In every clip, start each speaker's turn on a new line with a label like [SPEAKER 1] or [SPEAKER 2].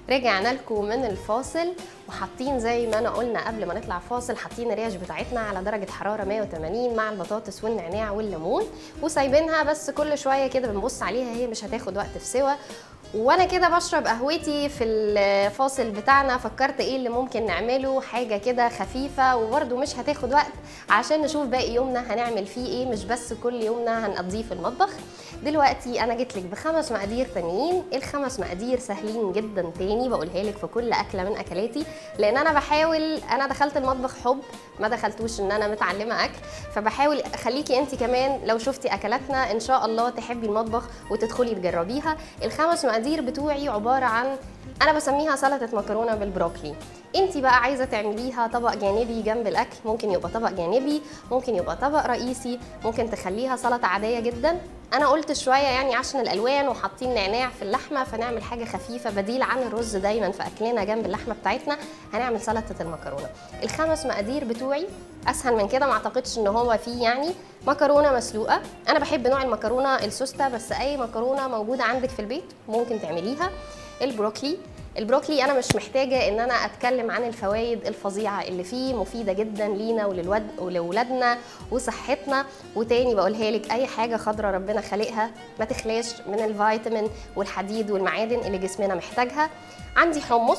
[SPEAKER 1] رجعنا لكم من الفاصل وحاطين زي ما انا قلنا قبل ما نطلع فاصل حاطين الريش بتاعتنا على درجه حراره 180 مع البطاطس والنعناع والليمون وسايبينها بس كل شويه كده بنبص عليها هي مش هتاخد وقت في سوا وانا كده بشرب قهوتي في الفاصل بتاعنا فكرت ايه اللي ممكن نعمله حاجه كده خفيفه وبرده مش هتاخد وقت عشان نشوف باقي يومنا هنعمل فيه ايه مش بس كل يومنا هنقضيه في المطبخ دلوقتي انا جيت لك بخمس مقادير تانيين الخمس مقادير سهلين جدا تاني بقولها لك في كل اكله من اكلاتي لان انا بحاول انا دخلت المطبخ حب ما دخلتوش ان انا متعلمه اكل فبحاول اخليكي انت كمان لو شفتي اكلاتنا ان شاء الله تحبي المطبخ وتدخلي تجربيها الخمس مقادير بتوعي عباره عن انا بسميها سلطه مكرونه بالبروكلي انت بقى عايزه تعمليها طبق جانبي جنب الاكل ممكن يبقى طبق جانبي ممكن يبقى طبق رئيسي ممكن تخليها سلطه عاديه جدا انا قلت شويه يعني عشان الالوان وحاطين نعناع في اللحمه فنعمل حاجه خفيفه بديل عن الرز دايما في اكلنا جنب اللحمه بتاعتنا هنعمل سلطه المكرونه الخمس مقادير بتوعي اسهل من كده ما اعتقدش ان هو فيه يعني مكرونه مسلوقه انا بحب نوع المكرونه السوسته بس اي مكرونه موجوده عندك في البيت ممكن تعمليها البروكلي البروكلي انا مش محتاجه ان انا اتكلم عن الفوائد الفظيعه اللي فيه مفيده جدا لينا وللود ولولادنا وصحتنا وتاني بقولها لك اي حاجه خضراء ربنا خالقها ما تخلاش من الفيتامين والحديد والمعادن اللي جسمنا محتاجها عندي حمص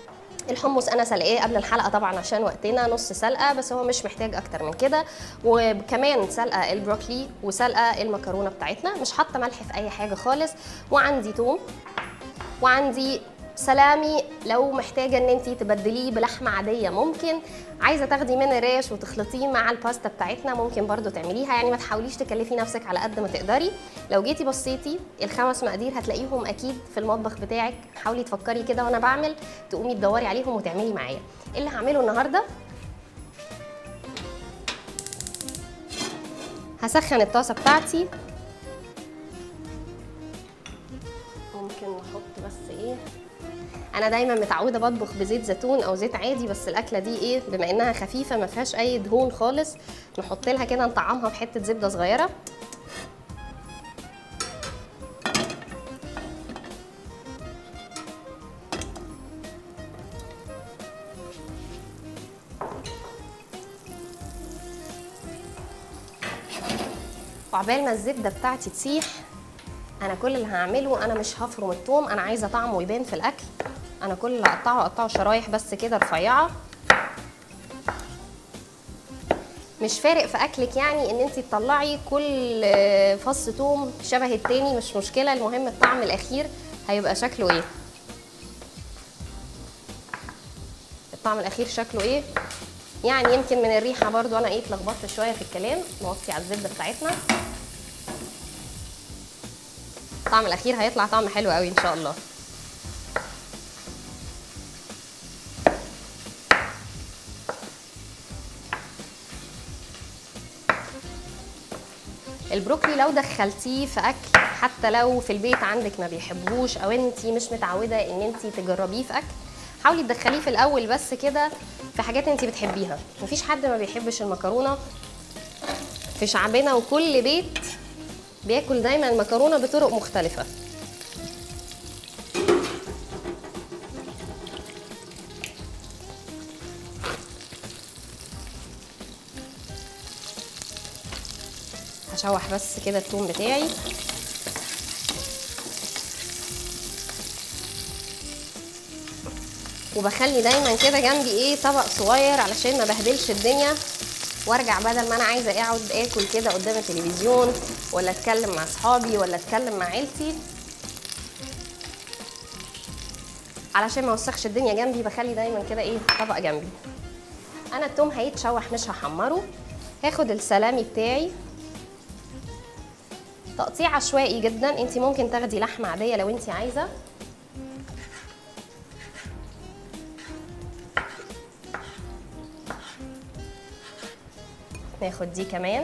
[SPEAKER 1] الحمص انا سلقاه قبل الحلقه طبعا عشان وقتنا نص سلقه بس هو مش محتاج اكتر من كده وكمان سلقه البروكلي وسلقه المكرونه بتاعتنا مش حاطه ملح في اي حاجه خالص وعندي توم وعندي سلامي لو محتاجه ان انت تبدليه بلحمه عاديه ممكن عايزه تاخدي من الريش وتخلطيه مع الباستا بتاعتنا ممكن برضو تعمليها يعني ما تحاوليش تكلفي نفسك على قد ما تقدري لو جيتي بصيتي الخمس مقادير هتلاقيهم اكيد في المطبخ بتاعك حاولي تفكري كده وانا بعمل تقومي تدوري عليهم وتعملي معايا اللي هعمله النهارده هسخن الطاسه بتاعتي ممكن نحط بس ايه انا دايما متعوده بطبخ بزيت زيتون او زيت عادي بس الاكله دي ايه بما انها خفيفه ما فيهاش اي دهون خالص نحط لها كده نطعمها بحته زبده صغيره وعبال ما الزبده بتاعتي تسيح انا كل اللي هعمله انا مش هفرم الثوم انا عايزه طعمه يبان في الاكل انا كل اللي هقطعه اقطعه شرايح بس كده رفيعه مش فارق في اكلك يعني ان انت تطلعي كل فص ثوم شبه التاني مش مشكله المهم الطعم الاخير هيبقى شكله ايه الطعم الاخير شكله ايه يعني يمكن من الريحه برضو انا ايه اتلخبطت شويه في الكلام نوطي على الزبده بتاعتنا الطعم الاخير هيطلع طعم حلو قوي ان شاء الله البروكلي لو دخلتيه في اكل حتى لو في البيت عندك ما بيحبوش او انت مش متعوده ان انت تجربيه في اكل حاولي تدخليه في الاول بس كده في حاجات انت بتحبيها مفيش حد ما بيحبش المكرونه في شعبنا وكل بيت بياكل دايما المكرونه بطرق مختلفه هشوح بس كده الثوم بتاعي وبخلي دايما كده جنبي ايه طبق صغير علشان ما بهدلش الدنيا وارجع بدل ما انا عايزه اقعد اكل كده قدام التلفزيون ولا اتكلم مع اصحابي ولا اتكلم مع عيلتي علشان ما اوسخش الدنيا جنبي بخلي دايما كده ايه طبق جنبي انا التوم هيتشوح مش هحمره هاخد السلامي بتاعي تقطيع عشوائي جدا انت ممكن تاخدي لحمه عاديه لو انت عايزه ناخد دي كمان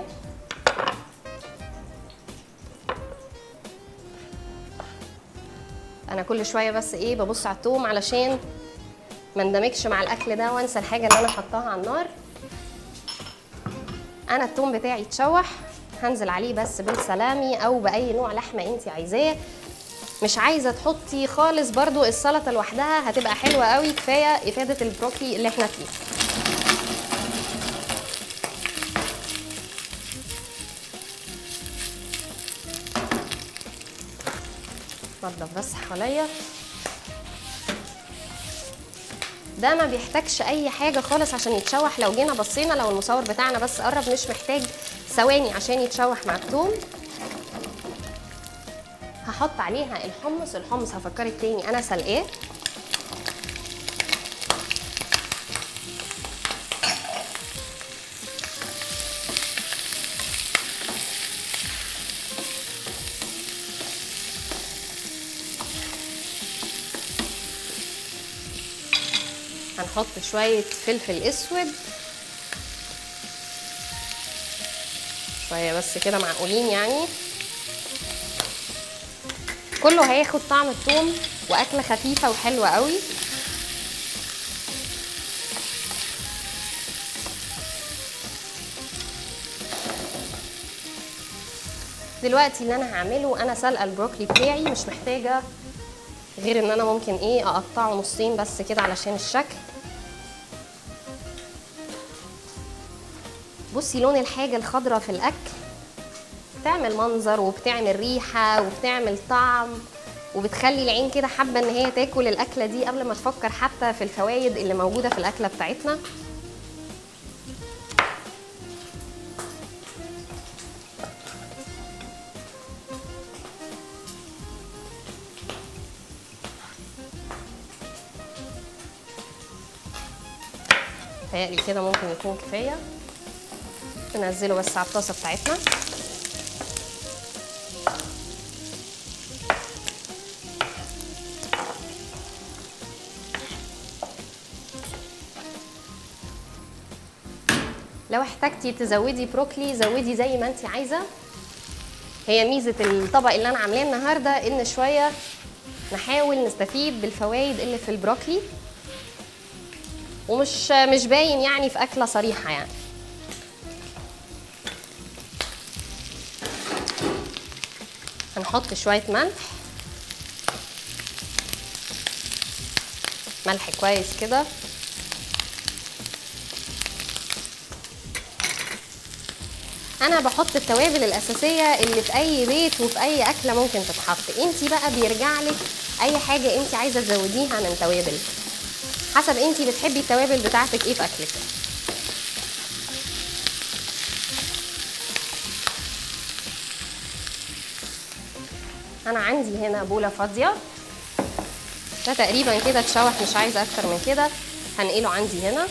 [SPEAKER 1] انا كل شويه بس ايه ببص على التوم علشان ما اندمجش مع الاكل ده وانسى الحاجه اللي انا حطاها على النار انا التوم بتاعي اتشوح هنزل عليه بس بالسلامي او باي نوع لحمه انت عايزاه مش عايزه تحطي خالص برضو السلطه لوحدها هتبقى حلوه قوي كفايه افاده البروكلي اللي احنا فيه نضف بس حواليا ده ما بيحتاجش اي حاجه خالص عشان يتشوح لو جينا بصينا لو المصور بتاعنا بس قرب مش محتاج ثواني عشان يتشوح مع الثوم هحط عليها الحمص الحمص هفكرك تاني انا سلقاه هنحط شوية فلفل اسود شوية بس كده معقولين يعني كله هياخد طعم الثوم واكله خفيفه وحلوه قوي دلوقتي اللي انا هعمله انا سلقه البروكلي بتاعي مش محتاجه غير ان انا ممكن ايه اقطعه نصين بس كده علشان الشكل بصي لون الحاجه الخضراء في الاكل بتعمل منظر وبتعمل ريحه وبتعمل طعم وبتخلي العين كده حابه ان هي تاكل الاكله دي قبل ما تفكر حتى في الفوائد اللي موجوده في الاكله بتاعتنا متهيألي كده ممكن يكون كفايه ننزله بس على الطاسه بتاعتنا لو احتجتي تزودي بروكلي زودي زي ما انت عايزه هي ميزه الطبق اللي انا عاملاه النهارده ان شويه نحاول نستفيد بالفوائد اللي في البروكلي ومش مش باين يعني في اكله صريحه يعني هنحط شويه ملح ملح كويس كده انا بحط التوابل الاساسيه اللي في اي بيت وفي اي اكله ممكن تتحط انت بقى بيرجع لك اي حاجه انت عايزه تزوديها من توابل حسب انت بتحبي التوابل بتاعتك ايه في اكلك انا عندي هنا بوله فاضيه ده تقريبا كده اتشوح مش عايزه اكتر من كده هنقله عندي هنا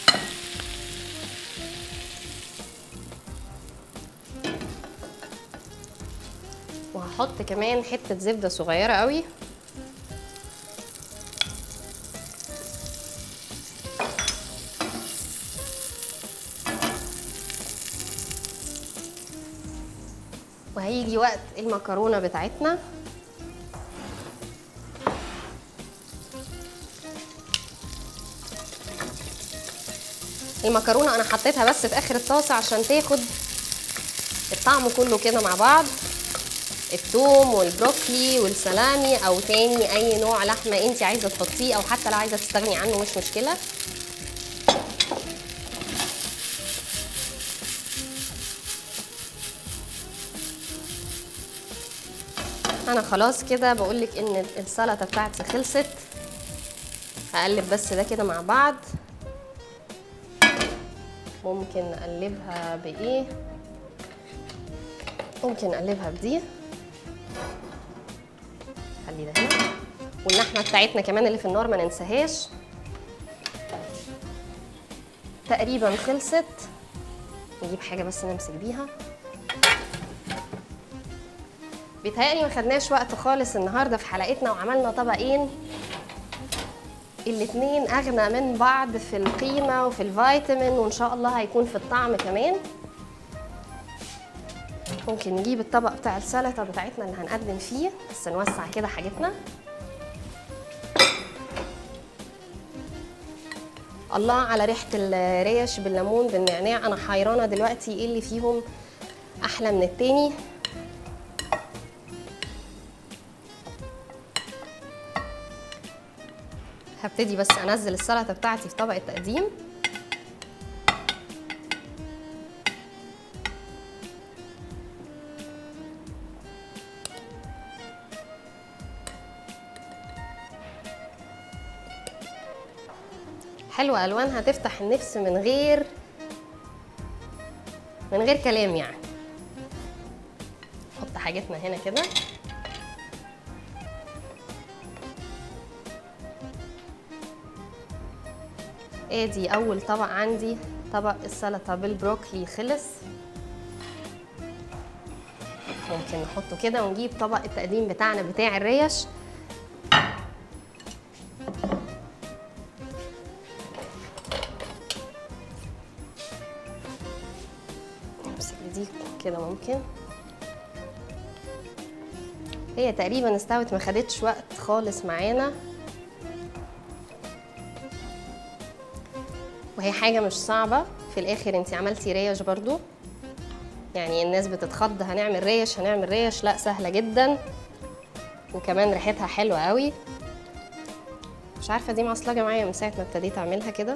[SPEAKER 1] وهحط كمان حته زبده صغيره قوي وهيجي وقت المكرونه بتاعتنا المكرونه انا حطيتها بس في اخر الطاسه عشان تاخد الطعم كله كده مع بعض الثوم والبروكلي والسلامي او تاني اي نوع لحمه انت عايزه تحطيه او حتى لو عايزه تستغني عنه مش مشكله انا خلاص كده بقولك ان السلطه بتاعتي خلصت هقلب بس ده كده مع بعض ممكن نقلبها بايه ممكن نقلبها بدي خلي ده هنا واللحمه بتاعتنا كمان اللي في النار ما ننساهاش تقريبا خلصت نجيب حاجه بس نمسك بيها بيتهيألي ما خدناش وقت خالص النهارده في حلقتنا وعملنا طبقين الاتنين اغنى من بعض في القيمه وفي الفيتامين وان شاء الله هيكون في الطعم كمان ممكن نجيب الطبق بتاع السلطه بتاعتنا اللي هنقدم فيه بس نوسع كده حاجتنا الله على ريحه الريش بالليمون بالنعناع انا حيرانه دلوقتي ايه اللي فيهم احلى من التاني هبتدي بس انزل السلطه بتاعتي في طبق التقديم حلوه الوانها تفتح النفس من غير من غير كلام يعني نحط حاجتنا هنا كده ادي اول طبق عندي طبق السلطه بالبروكلي خلص ممكن نحطه كده ونجيب طبق التقديم بتاعنا بتاع الريش نمسك دي كده ممكن هي تقريبا استوت ما خدتش وقت خالص معانا وهي حاجة مش صعبة في الآخر انت عملتي ريش برضو يعني الناس بتتخض هنعمل ريش هنعمل ريش لا سهلة جدا وكمان ريحتها حلوة قوي مش عارفة دي معصلجة معايا من ساعة ما ابتديت اعملها كده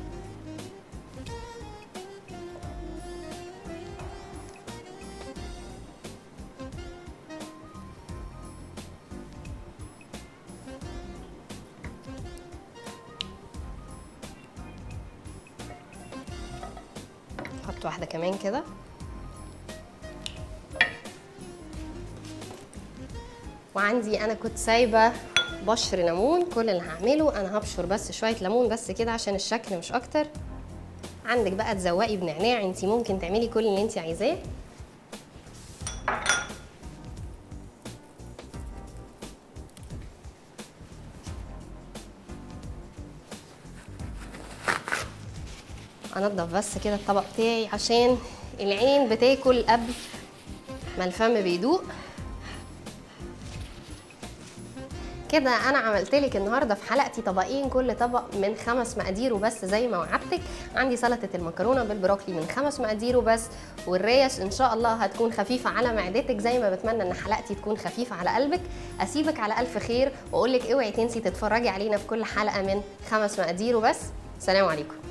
[SPEAKER 1] احط واحده كمان كده وعندي انا كنت سايبه بشر ليمون كل اللي هعمله انا هبشر بس شويه ليمون بس كده عشان الشكل مش اكتر عندك بقى تزوقي بنعناع انت ممكن تعملي كل اللي انت عايزاه انضف بس كده الطبق بتاعي عشان العين بتاكل قبل ما الفم بيدوق كده انا عملت لك النهارده في حلقتي طبقين كل طبق من خمس مقادير وبس زي ما وعدتك عندي سلطه المكرونه بالبروكلي من خمس مقادير وبس والريش ان شاء الله هتكون خفيفه على معدتك زي ما بتمنى ان حلقتي تكون خفيفه على قلبك اسيبك على الف خير واقول لك اوعي تنسي تتفرجي علينا في كل حلقه من خمس مقادير وبس سلام عليكم